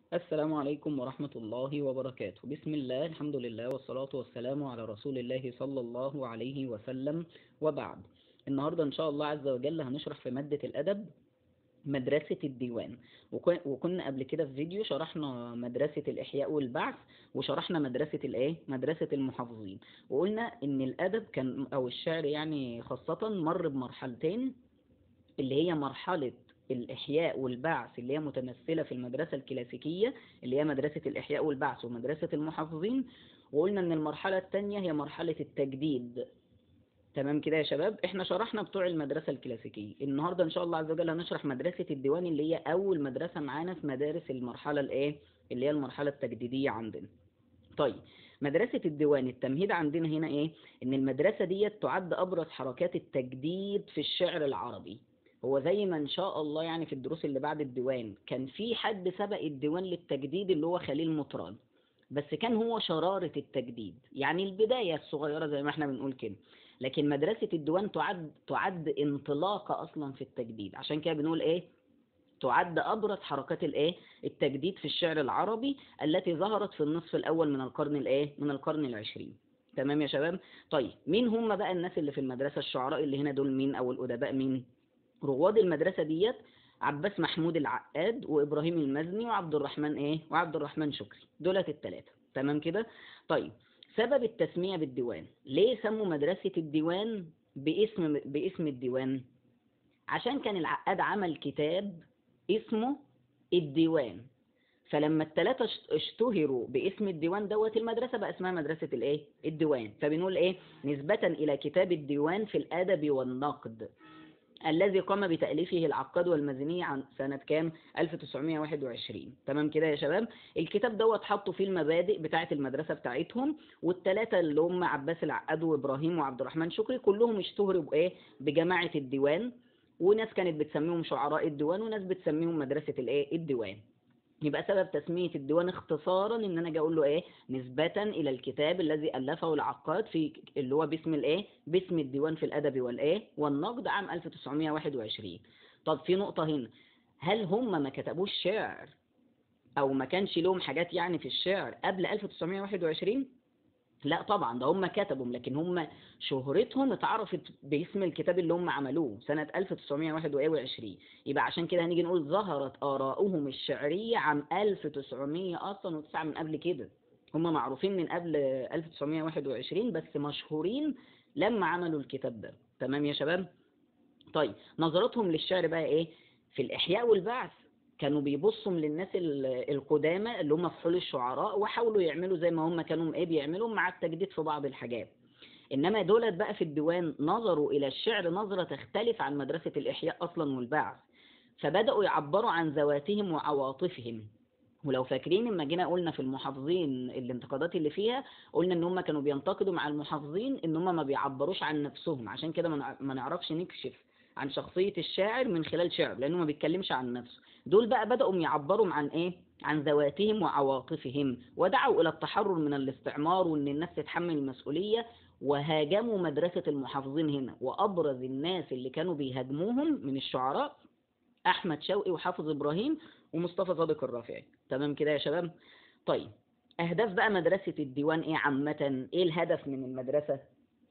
السلام عليكم ورحمة الله وبركاته بسم الله الحمد لله والصلاة والسلام على رسول الله صلى الله عليه وسلم وبعد النهاردة إن شاء الله عز وجل هنشرح في مادة الأدب مدرسة الديوان وكن- وكنا قبل كده في فيديو شرحنا مدرسة الإحياء والبعث وشرحنا مدرسة الإيه؟ مدرسة المحافظين وقلنا إن الأدب كان أو الشعر يعني خاصة مر بمرحلتين اللي هي مرحلة الإحياء والبعث اللي هي متمثلة في المدرسة الكلاسيكية اللي هي مدرسة الإحياء والبعث ومدرسة المحافظين وقلنا إن المرحلة التانية هي مرحلة التجديد تمام كده يا شباب احنا شرحنا بتوع المدرسة الكلاسيكية النهاردة ان شاء الله عز وجل هنشرح مدرسة الديوان اللي هي اول مدرسة معانا في مدارس المرحلة الايه اللي هي المرحلة التجديدية عندنا طيب مدرسة الديوان التمهيد عندنا هنا ايه ان المدرسة دي تعد ابرز حركات التجديد في الشعر العربي هو زي ما ان شاء الله يعني في الدروس اللي بعد الديوان كان في حد سبق الديوان للتجديد اللي هو خليل مطران بس كان هو شرارة التجديد يعني البداية الصغيرة زي ما احنا بنقول كده لكن مدرسة الديوان تعد تعد انطلاقة أصلا في التجديد عشان كده بنقول إيه تعد أبرز حركات الإيه التجديد في الشعر العربي التي ظهرت في النصف الأول من القرن الإيه من القرن العشرين تمام يا شباب طيب مين هم بقى الناس اللي في المدرسة الشعراء اللي هنا دول مين أو الأدباء مين رواد المدرسة ديت عباس محمود العقاد وإبراهيم المزني وعبد الرحمن إيه وعبد الرحمن شكري دولت الثلاثة تمام كده طيب سبب التسمية بالديوان ليه سموا مدرسة الديوان باسم باسم الديوان عشان كان العقاد عمل كتاب اسمه الديوان فلما الثلاثة اشتهروا باسم الديوان دوت المدرسة بقى اسمها مدرسة الايه الديوان فبنقول ايه نسبة الى كتاب الديوان في الادب والنقد الذي قام بتأليفه العقاد والمزني عن سنة كام 1921 تمام كده يا شباب الكتاب دوت حطوا فيه المبادئ بتاعة المدرسة بتاعتهم والثلاثة اللي هم عباس العقاد وإبراهيم وعبد الرحمن شكري كلهم اشتهروا بإيه بجماعة الديوان وناس كانت بتسميهم شعراء الديوان وناس بتسميهم مدرسة الإيه الديوان يبقى سبب تسمية الديوان اختصارا ان انا اجي اقول له ايه نسبة الى الكتاب الذي الفه العقاد في اللي هو باسم الايه باسم الديوان في الادب والايه والنقد عام 1921 طب في نقطة هنا هل هم ما كتبوش شعر او ما كانش لهم حاجات يعني في الشعر قبل 1921 لا طبعا ده هم كتبوا لكن هم شهرتهم اتعرفت باسم الكتاب اللي هم عملوه سنة 1921 يبقى عشان كده هنيجي نقول ظهرت آراؤهم الشعرية عام 1900 أصلا وتسعة من قبل كده هم معروفين من قبل 1921 بس مشهورين لما عملوا الكتاب ده تمام يا شباب طيب نظرتهم للشعر بقى ايه في الإحياء والبعث كانوا بيبصوا للناس ال- القدامى اللي هم فحول الشعراء وحاولوا يعملوا زي ما هم كانوا ايه بيعملوا مع التجديد في بعض الحاجات انما دولت بقى في الديوان نظروا الى الشعر نظرة تختلف عن مدرسة الاحياء اصلا والبعث فبدأوا يعبروا عن ذواتهم وعواطفهم ولو فاكرين لما جينا قلنا في المحافظين الانتقادات اللي فيها قلنا ان هم كانوا بينتقدوا مع المحافظين ان هم ما بيعبروش عن نفسهم عشان كده ما نع- ما نعرفش نكشف عن شخصية الشاعر من خلال شعر لانه ما بيتكلمش عن نفسه دول بقى بدأوا يعبروا عن ايه عن ذواتهم وعواطفهم ودعوا الى التحرر من الاستعمار وان الناس تتحمل المسؤولية وهاجموا مدرسة المحافظين هنا وابرز الناس اللي كانوا بيهاجموهم من الشعراء احمد شوقي وحافظ ابراهيم ومصطفى صادق الرافعي تمام كده يا شباب طيب اهداف بقى مدرسة الديوان ايه عامة ايه الهدف من المدرسة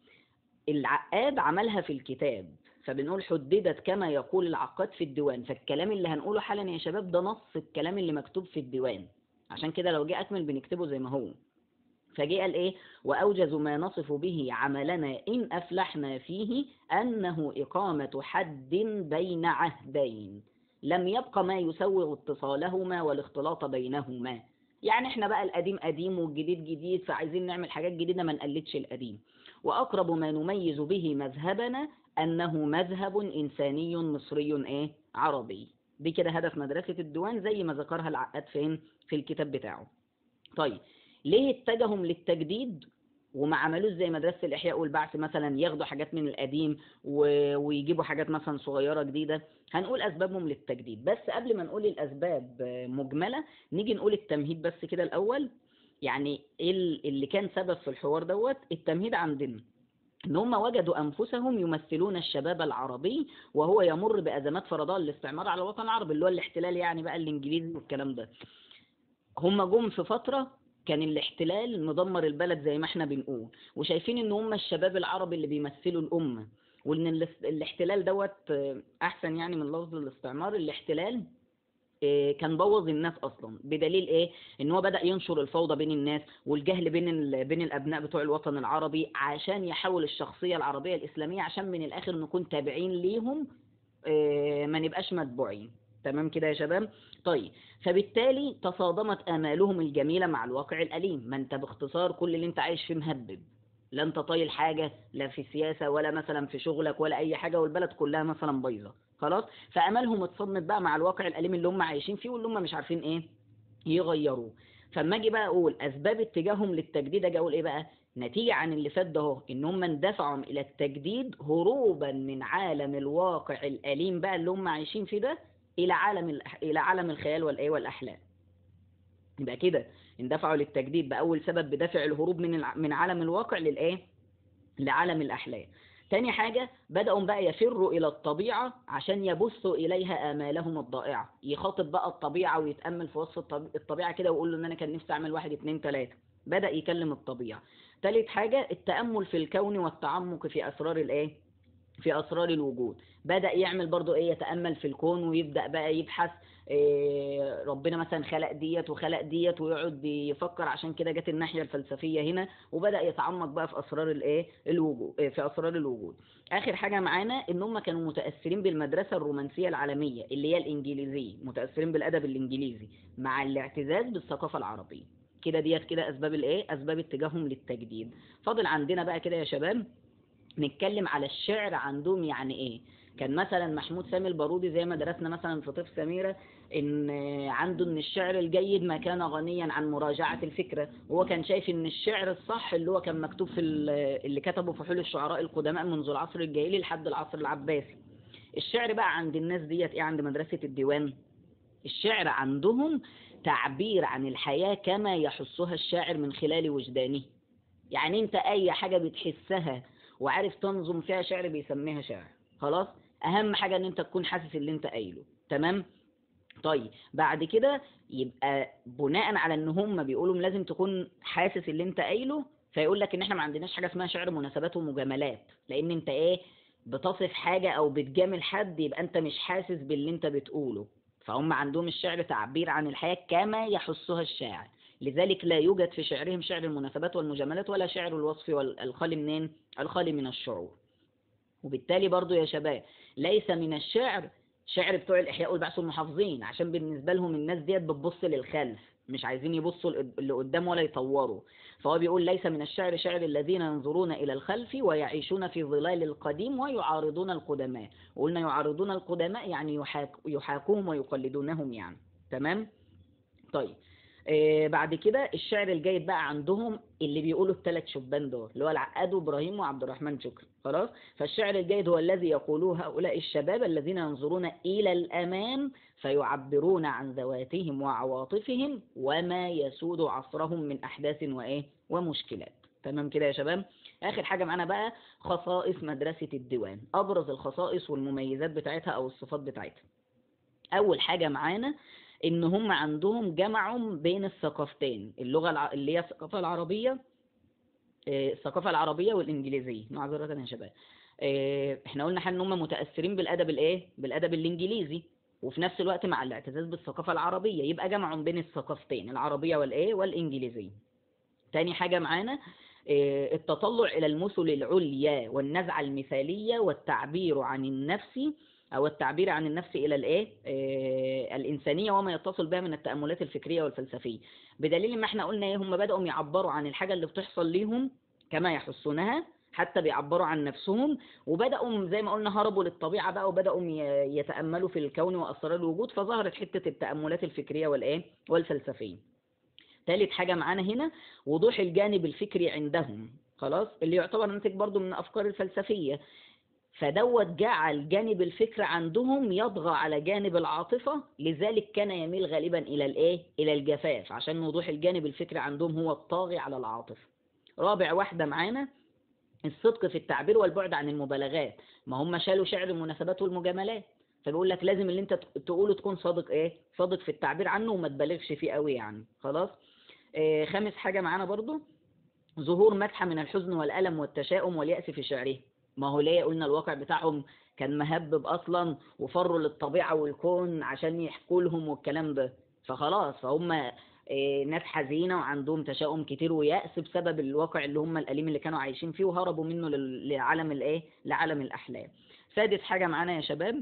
العقاد عملها في الكتاب فبنقول حددت كما يقول العقاد في الديوان فالكلام اللي هنقوله حالا يا شباب ده نص الكلام اللي مكتوب في الديوان عشان كده لو جه اكمل بنكتبه زي ما هو فجاء قال ايه واوجز ما نصف به عملنا ان افلحنا فيه انه اقامه حد بين عهدين لم يبق ما يسوغ اتصالهما والاختلاط بينهما يعني احنا بقى القديم قديم والجديد جديد فعايزين نعمل حاجات جديده ما نقلدش القديم واقرب ما نميز به مذهبنا انه مذهب انساني مصري ايه عربي دي كده هدف مدرسه الديوان زي ما ذكرها العقاد فين في الكتاب بتاعه طيب ليه اتجهوا للتجديد وما عملوش زي مدرسة الإحياء والبعث مثلا ياخدوا حاجات من القديم و... ويجيبوا حاجات مثلا صغيرة جديدة هنقول أسبابهم للتجديد بس قبل ما نقول الأسباب مجملة نيجي نقول التمهيد بس كده الأول يعني ايه ال- اللي كان سبب في الحوار دوت التمهيد عندنا ان هم وجدوا انفسهم يمثلون الشباب العربي وهو يمر بازمات فرضها الاستعمار على الوطن العربي اللي هو الاحتلال يعني بقى الانجليزي والكلام ده هم جم في فترة كان الاحتلال مدمر البلد زي ما احنا بنقول وشايفين ان هم الشباب العربي اللي بيمثلوا الأمة وان الاس- الاحتلال دوت آه، احسن يعني من لفظ الاستعمار الاحتلال آه، كان بوظ الناس اصلا بدليل ايه ان هو بدأ ينشر الفوضى بين الناس والجهل بين ال... بين الابناء بتوع الوطن العربي عشان يحول الشخصية العربية الاسلامية عشان من الاخر نكون تابعين ليهم آه، ما نبقاش متبوعين تمام كده يا شباب طيب فبالتالي تصادمت آمالهم الجميلة مع الواقع الأليم ما انت باختصار كل اللي انت عايش فيه مهبب لا انت طايل حاجة لا في سياسة ولا مثلا في شغلك ولا أي حاجة والبلد كلها مثلا بايظة خلاص فأملهم اتصدمت بقى مع الواقع الأليم اللي هم عايشين فيه واللي هم مش عارفين ايه يغيروه فاما اجي بقى اقول اسباب اتجاههم للتجديد اجي اقول ايه بقى نتيجة عن اللي فات ده اهو ان هم اندفعوا الى التجديد هروبا من عالم الواقع الاليم بقى اللي هم عايشين فيه ده الى عالم الأح... الى عالم الخيال والايه والاحلام يبقى كده اندفعوا للتجديد باول سبب بدافع الهروب من الع... من عالم الواقع للايه لعالم الاحلام تاني حاجة بدأوا بقى يفروا إلى الطبيعة عشان يبثوا إليها آمالهم الضائعة يخاطب بقى الطبيعة ويتأمل في وسط الطب- الطبيعة كده ويقول له إن أنا كان نفسي أعمل واحد اتنين تلاتة بدأ يكلم الطبيعة تالت حاجة التأمل في الكون والتعمق في أسرار الإيه في أسرار الوجود بدأ يعمل برضو إيه يتأمل في الكون ويبدأ بقى يبحث إيه ربنا مثلا خلق ديت وخلق ديت ويقعد يفكر عشان كده جت الناحية الفلسفية هنا وبدأ يتعمق بقى في أسرار الإيه الوجود إيه، في أسرار الوجود آخر حاجة معانا إن هم كانوا متأثرين بالمدرسة الرومانسية العالمية اللي هي الإنجليزية متأثرين بالأدب الإنجليزي مع الاعتزاز بالثقافة العربية كده ديت كده أسباب الإيه أسباب اتجاههم للتجديد فاضل عندنا بقى كده يا شباب نتكلم على الشعر عندهم يعني ايه كان مثلا محمود سامي البارودي زي ما درسنا مثلا في طيف سميرة ان عنده ان الشعر الجيد ما كان غنيا عن مراجعة الفكرة وهو كان شايف ان الشعر الصح اللي هو كان مكتوب في ال- اللي كتبه فحول الشعراء القدماء منذ العصر الجاهلي لحد العصر العباسي الشعر بقى عند الناس ديت ايه عند مدرسة الديوان الشعر عندهم تعبير عن الحياة كما يحسها الشاعر من خلال وجدانه يعني انت اي حاجة بتحسها وعارف تنظم فيها شعر بيسميها شعر خلاص اهم حاجة ان انت تكون حاسس اللي انت قايله تمام طيب بعد كده يبقى بناء على ان هم بيقولوا لازم تكون حاسس اللي انت قايله فيقول لك ان احنا ما عندناش حاجة اسمها شعر مناسبات ومجاملات لان انت ايه بتصف حاجة او بتجامل حد يبقى انت مش حاسس باللي انت بتقوله فهم عندهم الشعر تعبير عن الحياة كما يحسها الشاعر لذلك لا يوجد في شعرهم شعر المناسبات والمجاملات ولا شعر الوصف والخالي منين الخالي من الشعور وبالتالي برضو يا شباب ليس من الشعر شعر بتوع الإحياء والبعث والمحافظين عشان بالنسبة لهم الناس ديت بتبص للخلف مش عايزين يبصوا اللي قدام ولا يطوروا فهو بيقول ليس من الشعر شعر الذين ينظرون إلى الخلف ويعيشون في ظلال القديم ويعارضون القدماء وقلنا يعارضون القدماء يعني يحاك يحاكوهم ويقلدونهم يعني تمام طيب آه بعد كده الشعر الجيد بقى عندهم اللي بيقولوا الثلاث شبان دول اللي هو العقاد وابراهيم وعبد الرحمن شكري خلاص فالشعر الجيد هو الذي يقوله هؤلاء الشباب الذين ينظرون إلى الأمام فيعبرون عن ذواتهم وعواطفهم وما يسود عصرهم من أحداث وإيه ومشكلات تمام كده يا شباب آخر حاجة معانا بقى خصائص مدرسة الديوان أبرز الخصائص والمميزات بتاعتها أو الصفات بتاعتها أول حاجة معانا ان هم عندهم جمعوا بين الثقافتين اللغة الع... اللي هي الثقافة العربية آه، الثقافة العربية والإنجليزية معذرة يا شباب آه، احنا قلنا حال ان هم متأثرين بالأدب الايه بالأدب الإنجليزي وفي نفس الوقت مع الاعتزاز بالثقافة العربية يبقى جمعوا بين الثقافتين العربية والايه والإنجليزية تاني حاجة معانا آه، التطلع إلى المثل العليا والنزعة المثالية والتعبير عن النفس أو التعبير عن النفس إلى الإيه؟ آه الإنسانية وما يتصل بها من التأملات الفكرية والفلسفية بدليل ما احنا قلنا إيه هم بدأوا يعبروا عن الحاجة اللي بتحصل ليهم كما يحسونها حتى بيعبروا عن نفسهم وبدأوا زي ما قلنا هربوا للطبيعة بقى وبدأوا ي- يتأملوا في الكون وأسرار الوجود فظهرت حتة التأملات الفكرية والإيه؟ والفلسفية ثالث حاجة معانا هنا وضوح الجانب الفكري عندهم خلاص اللي يعتبر ناتج برضو من الأفكار الفلسفية فدوت جعل جانب الفكر عندهم يطغى على جانب العاطفة لذلك كان يميل غالبا إلى الإيه؟ إلى الجفاف عشان وضوح الجانب الفكري عندهم هو الطاغي على العاطفة رابع واحدة معانا الصدق في التعبير والبعد عن المبالغات ما هم شالوا شعر المناسبات والمجاملات فبيقول لك لازم اللي انت ت- تقوله تكون صادق ايه صادق في التعبير عنه وما تبالغش فيه قوي يعني خلاص آه خامس حاجة معانا برضو ظهور مسحة من الحزن والألم والتشاؤم واليأس في شعره ما هو ليه قلنا الواقع بتاعهم كان مهبب أصلا وفروا للطبيعة والكون عشان يحكوا لهم والكلام ده فخلاص فهم آه، ناس حزينة وعندهم تشاؤم كتير ويأس بسبب الواقع اللي هم الأليم اللي كانوا عايشين فيه وهربوا منه لل- لعالم الإيه لعالم الأحلام سادس حاجة معانا يا شباب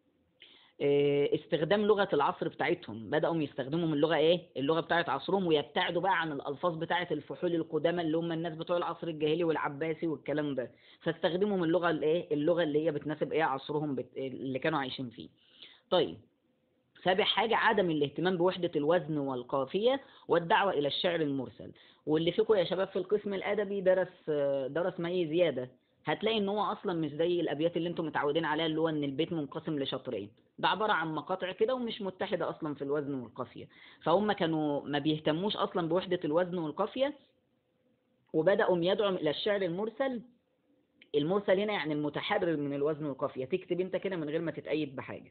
آه، استخدام لغة العصر بتاعتهم بدأوا يستخدموا من اللغة ايه اللغة بتاعت عصرهم ويبتعدوا بقى عن الألفاظ بتاعت الفحول القدامى اللي هم الناس بتوع العصر الجاهلي والعباسي والكلام ده فاستخدموا من اللغة الايه اللغة اللي هي بتناسب ايه عصرهم بت... اللي كانوا عايشين فيه طيب سابع حاجة عدم الاهتمام بوحدة الوزن والقافية والدعوة إلى الشعر المرسل واللي فيكم يا شباب في القسم الأدبي درس آه، درس مي زيادة هتلاقي ان هو اصلا مش زي الابيات اللي انتم متعودين عليها اللي هو ان البيت منقسم لشطرين ده عبارة عن مقاطع كده ومش متحدة اصلا في الوزن والقافية فهم كانوا ما بيهتموش اصلا بوحدة الوزن والقافية وبدأوا يدعوا الى الشعر المرسل المرسل هنا يعني المتحرر من الوزن والقافية تكتب انت كده من غير ما تتأيد بحاجة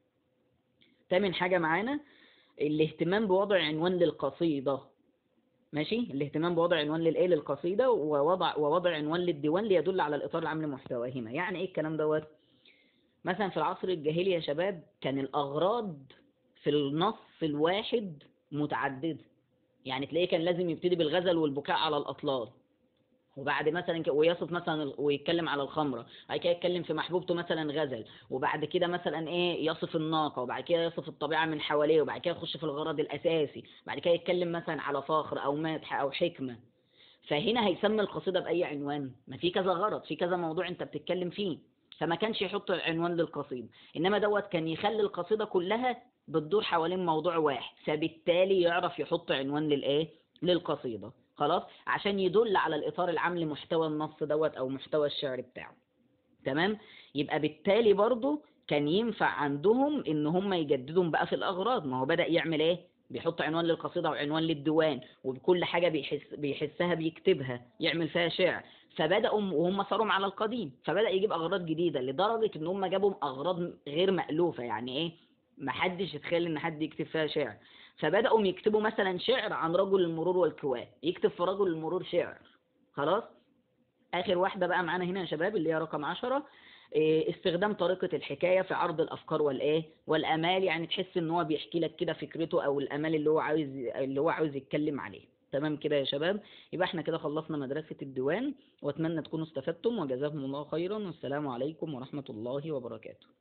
تامن حاجة معانا الاهتمام بوضع عنوان للقصيدة ماشي الاهتمام بوضع عنوان للايه للقصيدة ووضع ووضع عنوان للديوان ليدل على الإطار العام لمحتواهما يعني ايه الكلام دوت مثلا في العصر الجاهلي يا شباب كان الأغراض في النص الواحد متعددة يعني تلاقيه كان لازم يبتدي بالغزل والبكاء على الأطلال وبعد مثلا ك- ويصف مثلا ال- ويتكلم على الخمرة بعد كده يتكلم في محبوبته مثلا غزل وبعد كده مثلا ايه يصف الناقة وبعد كده يصف الطبيعة من حواليه وبعد كده يخش في الغرض الأساسي بعد كده يتكلم مثلا على فخر أو مدح أو حكمة فهنا هيسمي القصيدة بأي عنوان ما في كذا غرض في كذا موضوع انت بتتكلم فيه فما كانش يحط عنوان للقصيدة إنما دوت كان يخلي القصيدة كلها بتدور حوالين موضوع واحد فبالتالي يعرف يحط عنوان للإيه للقصيدة خلاص عشان يدل على الإطار العام لمحتوى النص دوت أو محتوى الشعر بتاعه تمام يبقى بالتالي برضو كان ينفع عندهم ان هم يجددوا بقى في الاغراض ما هو بدأ يعمل ايه بيحط عنوان للقصيدة وعنوان للديوان وبكل حاجة بيحس بيحسها بيكتبها يعمل فيها شعر فبدأوا وهم صاروا على القديم فبدأ يجيب أغراض جديدة لدرجة إن هم جابوا أغراض غير مألوفة يعني إيه محدش يتخيل إن حد يكتب فيها شعر فبدأوا يكتبوا مثلا شعر عن رجل المرور والكواء يكتب في رجل المرور شعر خلاص آخر واحدة بقى معانا هنا يا شباب اللي هي رقم عشرة إيه، استخدام طريقة الحكاية في عرض الأفكار والإيه والآمال يعني تحس إن هو بيحكي لك كده فكرته أو الآمال اللي هو عاوز اللي هو عاوز يتكلم عليه تمام كده يا شباب يبقى احنا كده خلصنا مدرسة الديوان واتمنى تكونوا استفدتم وجزاكم الله خيرا والسلام عليكم ورحمة الله وبركاته